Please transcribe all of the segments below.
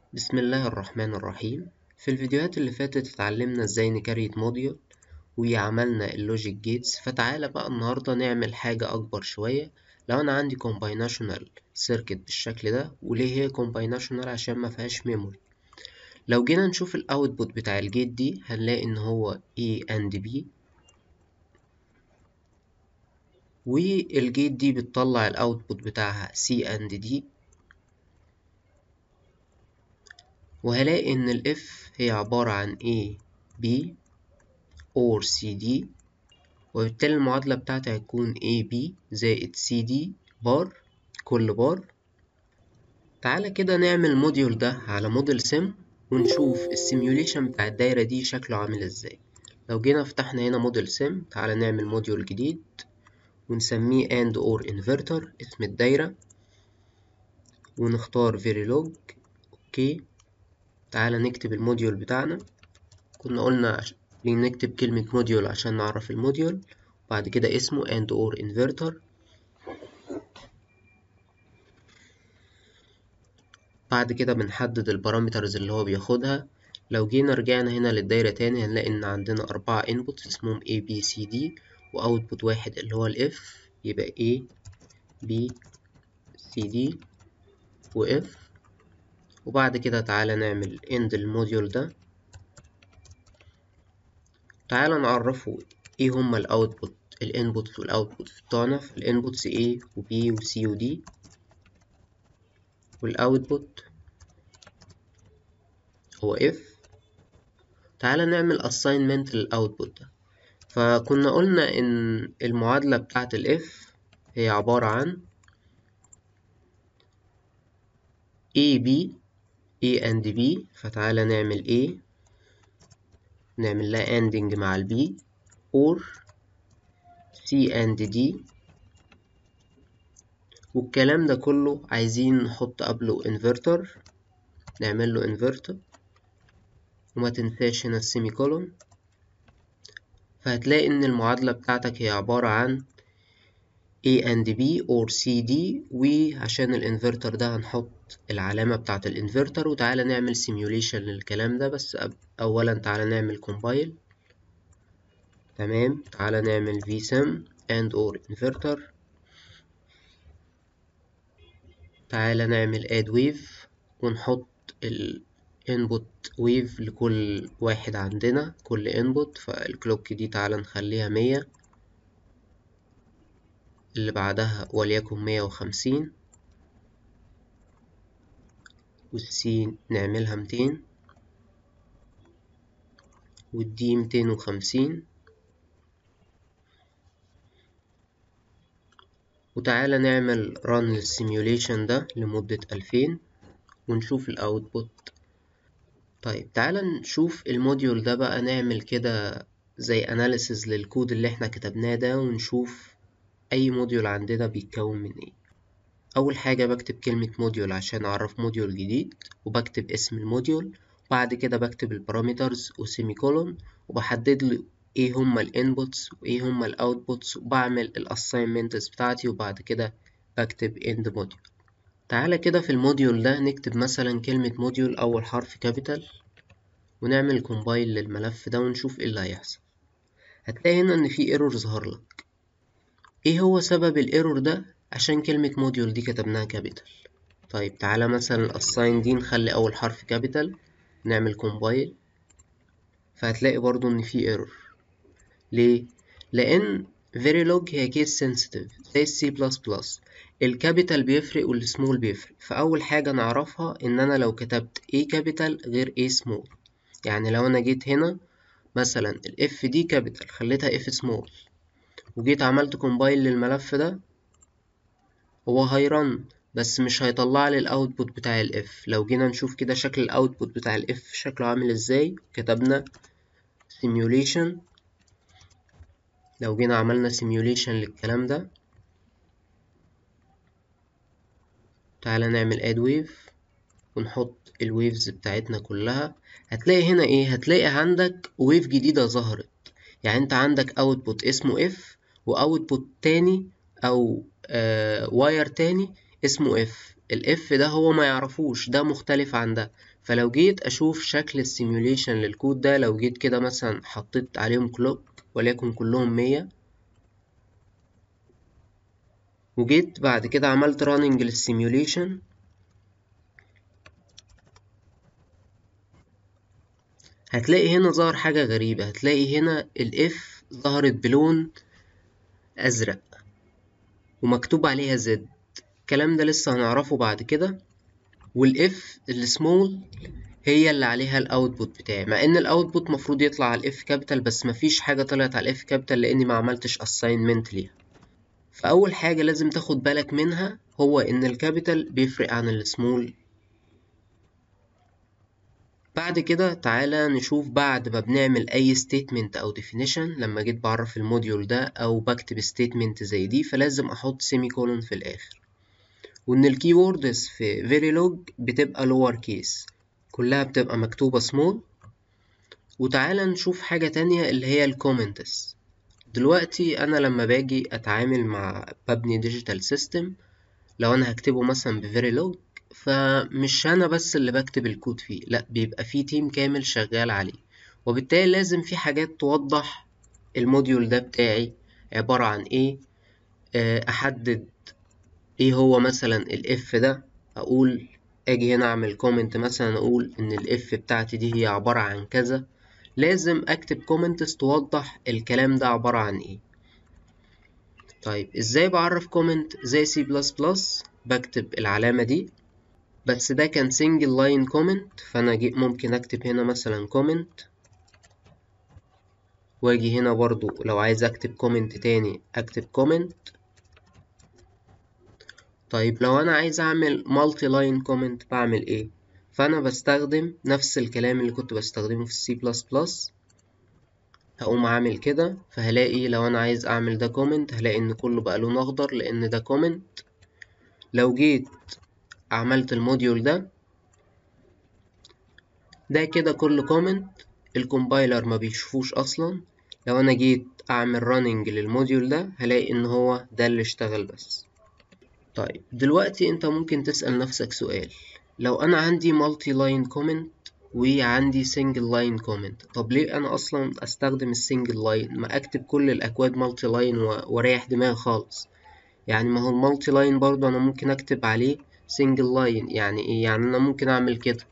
بسم الله الرحمن الرحيم في الفيديوهات اللي فاتت اتعلمنا ازاي نكريت موديول وعملنا اللوجيك جيتس فتعالى بقى النهاردة نعمل حاجة أكبر شوية لو أنا عندي combinational circuit بالشكل ده وليه هي combinational عشان ما فيهاش memory لو جينا نشوف الاوتبوت بتاع الجيت دي هنلاقي ان هو A and B والجيت دي بتطلع الاوتبوت بتاعها C and D وهلاقي ان ال F هي عبارة عن A B or CD وبالتالي المعادلة بتاعتي هتكون AB زائد CD بار كل بار تعالى كده نعمل موديول ده على موديل سم ونشوف السيميوليشن بتاع الدايرة دي شكله عامل ازاي لو جينا فتحنا هنا موديل سم تعالى نعمل موديول جديد ونسميه AND OR inverter اسم الدايرة ونختار verilog اوكي تعالى نكتب الموديول بتاعنا كنا قلنا ليه نكتب كلمة موديول عشان نعرف الموديول بعد كده اسمه AND OR inverter بعد كده بنحدد البارامترز اللي هو بياخدها لو جينا رجعنا هنا للدايرة تاني هنلاقي إن عندنا أربعة inputs اسمهم A B C D وأوتبوت واحد اللي هو ال F يبقى A B C D و F وبعد كده تعالى نعمل end الموديول ده تعالى نعرفه ايه هما الاوتبوت الانبوتس والاوتبوتس بتوعنا في الانبوتس A و B و C و D والاوتبوت هو F تعالى نعمل assignment للاوتبوت ده فكنا قلنا ان المعادلة بتاعة ال F هي عبارة عن A B A and B فتعالى نعمل A نعمل لها ending مع ال B or C and D والكلام ده كله عايزين نحط قبله inverter نعمل له inverter وما تنساش هنا السيمي كولون فهتلاقي ان المعادلة بتاعتك هي عبارة عن A and B or C D وعشان الانفرتر ده هنحط العلامة بتاعة الانفرتر وتعالى نعمل simulation للكلام ده بس أولا تعالى نعمل compile تمام تعالى نعمل vsym and or inverter تعالى نعمل add wave ونحط ال input wave لكل واحد عندنا كل input فالكلوك دي تعالى نخليها مية اللي بعدها وليكن مية وخمسين والسي نعملها ميتين والدي ميتين وخمسين وتعالى نعمل run للسيميوليشن ده لمدة ألفين ونشوف الأوتبوت طيب تعالى نشوف الموديول ده بقى نعمل كده زي analysis للكود اللي احنا كتبناه ده ونشوف أي موديول عندنا بيتكون من ايه أول حاجة بكتب كلمة موديول عشان أعرف موديول جديد وبكتب اسم الموديول بعد كده بكتب البارامترز وسيمي كولون وبحدد له ايه هما الانبوتس وايه هما الاوتبوتس وبعمل الاساينمنتس بتاعتي وبعد كده بكتب end موديول تعالى كده في الموديول ده نكتب مثلا كلمة موديول أول حرف كابيتال ونعمل كومبايل للملف ده ونشوف ايه اللي هيحصل هتلاقي هنا ان في ايرور ظهر لك ايه هو سبب الايرور ده عشان كلمة موديول دي كتبناها كابيتال طيب تعالى مثلا الاساين دي نخلي اول حرف كابيتال نعمل كومبايل فهتلاقي برضو ان في ايرور ليه لان verilog هي case sensitive زي السي بلس بلس الكابيتال بيفرق والسمول بيفرق فاول حاجة نعرفها ان انا لو كتبت A كابيتال غير A سمول يعني لو انا جيت هنا مثلا ال F دي كابيتال خليتها F سمول وجيت عملت كومبايل للملف ده هو هيرن بس مش هيطلع لي الاوتبوت بتاع ال F لو جينا نشوف كده شكل الاوتبوت بتاع ال F شكله عامل ازاي كتبنا simulation لو جينا عملنا simulation للكلام ده تعالى نعمل add wave ونحط الويفز بتاعتنا كلها هتلاقي هنا ايه هتلاقي عندك ويف جديدة ظهرت يعني انت عندك اوتبوت اسمه اف واوتبوت تاني او آه واير تاني اسمه اف الاف ده هو ما يعرفوش ده مختلف عن ده فلو جيت اشوف شكل السيميوليشن للكود ده لو جيت كده مثلا حطيت عليهم كلوك وليكن كلهم مية وجيت بعد كده عملت راننج للسيميوليشن هتلاقي هنا ظهر حاجة غريبة هتلاقي هنا الاف ظهرت بلون ازرق ومكتوب عليها زد الكلام ده لسه هنعرفه بعد كده والاف السمول هي اللي عليها الاوتبوت بتاعي مع ان الاوتبوت مفروض يطلع على الاف كابيتال بس مفيش حاجه طلعت على الاف كابيتال لاني ما عملتش اساينمنت ليها فاول حاجه لازم تاخد بالك منها هو ان الكابيتال بيفرق عن السمول بعد كده تعالى نشوف بعد ما بنعمل اي statement او definition لما جيت بعرف الموديول ده او بكتب statement زي دي فلازم احط semicolon في الاخر وان الكيوردز في verilog بتبقى lower case كلها بتبقى مكتوبة small وتعالى نشوف حاجة تانية اللي هي الكومنتس دلوقتي انا لما باجي اتعامل مع ببني ديجيتال سيستم لو انا هكتبه مثلا بفيريلوج فمش انا بس اللي بكتب الكود فيه لا بيبقى فيه تيم كامل شغال عليه وبالتالي لازم في حاجات توضح الموديول ده بتاعي عبارة عن ايه احدد ايه هو مثلا الاف ده اقول اجي هنا اعمل كومنت مثلا اقول ان الاف بتاعتي دي هي عبارة عن كذا لازم اكتب كومنتس توضح الكلام ده عبارة عن ايه طيب ازاي بعرف كومنت زي سي بلس بلس بكتب العلامة دي بس ده كان سنجل لاين كومنت فانا ممكن اكتب هنا مثلا كومنت واجي هنا برضو لو عايز اكتب كومنت تاني اكتب كومنت طيب لو انا عايز اعمل مالتي لاين كومنت بعمل ايه فانا بستخدم نفس الكلام اللي كنت بستخدمه في السي بلس بلس هقوم عامل كده فهلاقي لو انا عايز اعمل ده كومنت هلاقي ان كله بقى لون اخضر لان ده كومنت لو جيت عملت الموديول ده ده كده كل كومنت الكومبايلر ما بيشوفوش اصلا لو انا جيت اعمل راننج للموديول ده هلاقي ان هو ده اللي اشتغل بس طيب دلوقتي انت ممكن تسأل نفسك سؤال لو انا عندي مالتي لاين كومنت وعندي سنجل لاين كومنت طب ليه انا اصلا استخدم السنجل لاين ما اكتب كل الاكواد مالتي لاين واريح دماغي خالص يعني ما هو المالتي لاين برضه انا ممكن اكتب عليه سنجل لاين يعني ايه يعني انا ممكن اعمل كده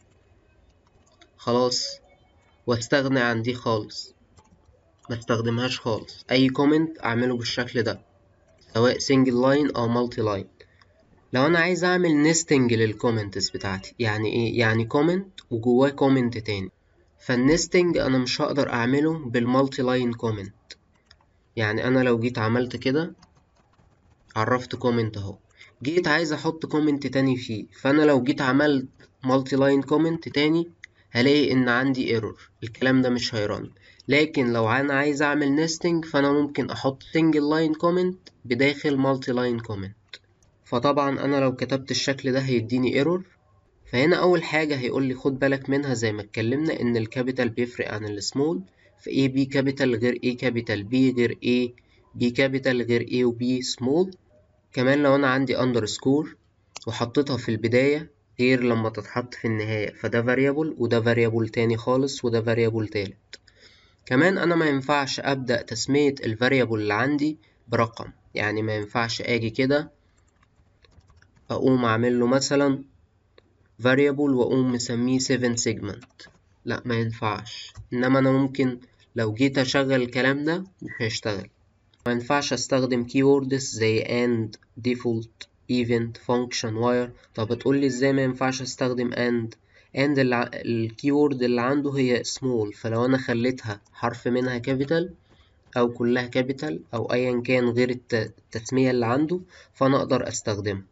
خلاص واستغنى عن دي خالص ما استخدمهاش خالص اي كومنت اعمله بالشكل ده سواء سنجل لاين او مالتي لاين لو انا عايز اعمل نستنج للكومنتس بتاعتي يعني ايه يعني كومنت وجواه كومنت تاني فالنستنج انا مش هقدر اعمله بالمالتي لاين كومنت يعني انا لو جيت عملت كده عرفت كومنت اهو جيت عايز احط كومنت تاني فيه فانا لو جيت عملت مالتي لاين كومنت تاني هلاقي ان عندي ايرور الكلام ده مش هيرن لكن لو انا عايز اعمل نستنج فانا ممكن احط سنجل لاين كومنت بداخل مالتي لاين كومنت فطبعا انا لو كتبت الشكل ده هيديني ايرور فهنا اول حاجه هيقول لي خد بالك منها زي ما اتكلمنا ان الكابيتال بيفرق عن السمول في A B كابيتال غير A كابيتال B غير A B كابيتال غير A و B سمول كمان لو انا عندي اندرسكور وحطيتها في البدايه غير لما تتحط في النهايه فده variable وده variable تاني خالص وده variable تالت كمان انا ما ينفعش ابدا تسميه الفاريبل اللي عندي برقم يعني ما ينفعش اجي كده اقوم اعمل له مثلا variable واقوم مسميه 7 segment لا ما ينفعش انما انا ممكن لو جيت اشغل الكلام ده مش هيشتغل ما ينفعش استخدم keywords زي and default event function wire طب هتقولي ازاي ما ينفعش استخدم and and الكيورد اللي عنده هي small فلو انا خليتها حرف منها capital او كلها capital او ايا كان غير التسمية اللي عنده فانا اقدر استخدمها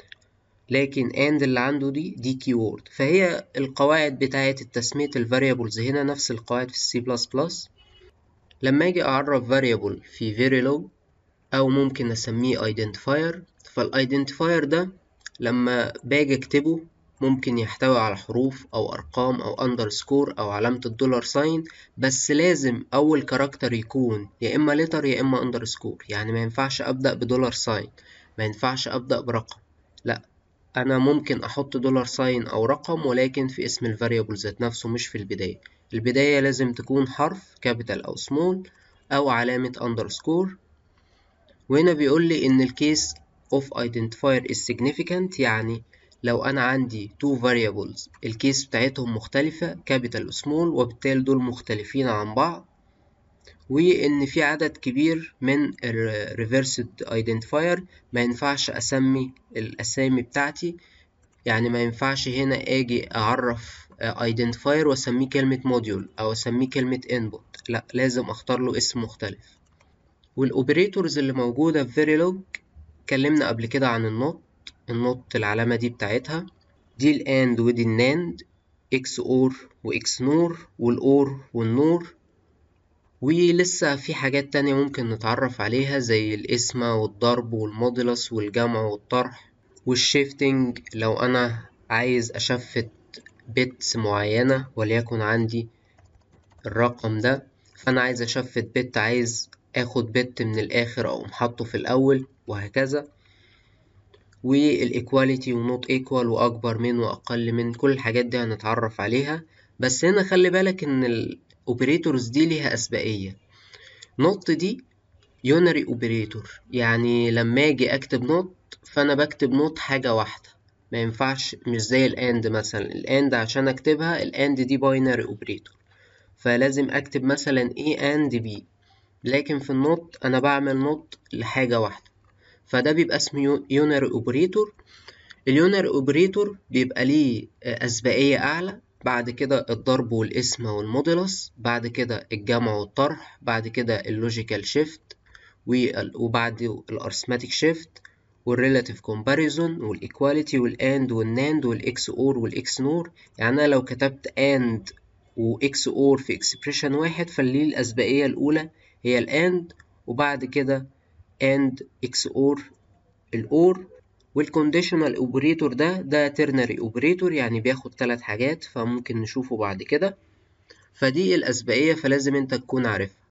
لكن and اللي عنده دي دي keyword فهي القواعد بتاعة التسمية الفاريبلز هنا نفس القواعد في السي بلس بلس لما اجي اعرف variable في verilog او ممكن اسميه identifier فالايدنتيفاير ده لما باجي اكتبه ممكن يحتوي على حروف او ارقام او اندرسكور او علامة الدولار ساين بس لازم اول كاركتر يكون يا اما لتر يا اما اندرسكور يعني ما ينفعش ابدأ بدولار ساين ما ينفعش ابدأ برقم لا انا ممكن احط دولار ساين او رقم ولكن في اسم الفاريبل ذات نفسه مش في البداية البداية لازم تكون حرف كابيتال او سمول او علامة اندرسكور وهنا بيقول لي ان الكيس of identifier is significant يعني لو انا عندي two variables الكيس بتاعتهم مختلفة capital و small وبالتالي دول مختلفين عن بعض وإن في عدد كبير من ال reversed identifier ما ينفعش أسمي الأسامي بتاعتي يعني ما ينفعش هنا أجي أعرف identifier وأسميه كلمة module أو أسميه كلمة input لأ لازم أختار له اسم مختلف والأوبريتورز اللي موجودة في verilog اتكلمنا قبل كده عن النوت النوت العلامة دي بتاعتها دي الأند ودي الناند إكس أور وإكس نور والأور والنور ولسه في حاجات تانية ممكن نتعرف عليها زي القسمة والضرب والمودولس والجمع والطرح والشيفتنج لو أنا عايز أشفت بيتس معينة وليكن عندي الرقم ده فأنا عايز أشفت بت عايز آخد بت من الآخر أو محطه في الأول وهكذا والايكواليتي ونوت ايكوال واكبر من واقل من كل الحاجات دي هنتعرف عليها بس هنا خلي بالك ان الاوبريتورز دي ليها اسبقيه نوت دي يونري اوبريتور يعني لما اجي اكتب نوت فانا بكتب نوت حاجه واحده ما ينفعش مش زي الاند مثلا الاند عشان اكتبها الاند دي باينري اوبريتور فلازم اكتب مثلا A and B لكن في النوت انا بعمل نوت لحاجه واحده فده بيبقى اسمه يونري اوبريتور اليونري اوبريتور بيبقى ليه اسبقيه اعلى بعد كده الضرب والقسمة والمودولس بعد كده الجمع والطرح بعد كده اللوجيكال شيفت وبعد الارثماتيك شيفت والريلاتيف كومباريزون والايكواليتي والاند والناند والاكس اور والاكس نور يعني انا لو كتبت اند واكس اور في اكسبريشن واحد فاللي الاسبقيه الاولى هي الاند وبعد كده and XOR الأور والكونديشنال اوبريتور ده ده ترنري اوبريتور يعني بياخد ثلاث حاجات فممكن نشوفه بعد كده فدي الأسبقية فلازم انت تكون عارفها